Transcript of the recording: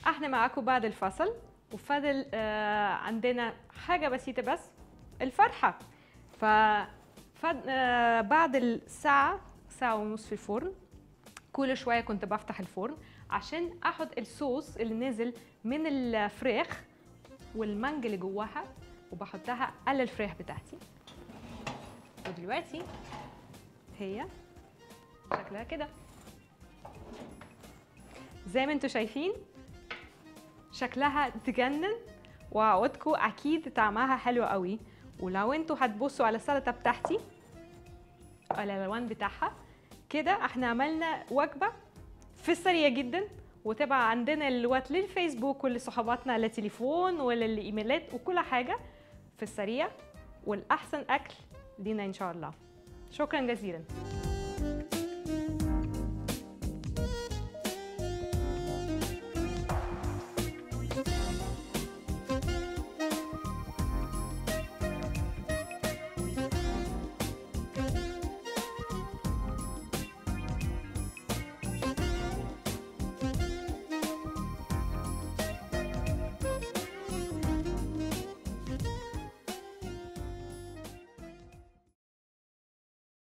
احنا معاكم بعد الفصل وفضل آه عندنا حاجة بسيطة بس الفرحة ف فد- آه بعد الساعة ساعة ونص في الفرن كل شوية كنت بفتح الفرن عشان احط الصوص اللي نزل من الفراخ والمانجا اللي جواها وبحطها على الفراخ بتاعتي ودلوقتي هي شكلها كده زي ما انتوا شايفين شكلها تجنن واعودكم اكيد طعمها حلو قوي ولو انتوا هتبصوا على السلطه بتاعتي على الالوان بتاعها كده احنا عملنا وجبه في السريع جدا وتبقى عندنا الوقت للفيسبوك ولصحباتنا على التليفون وللايميلات وكل حاجه في السريع والاحسن اكل لينا ان شاء الله شكرا جزيلا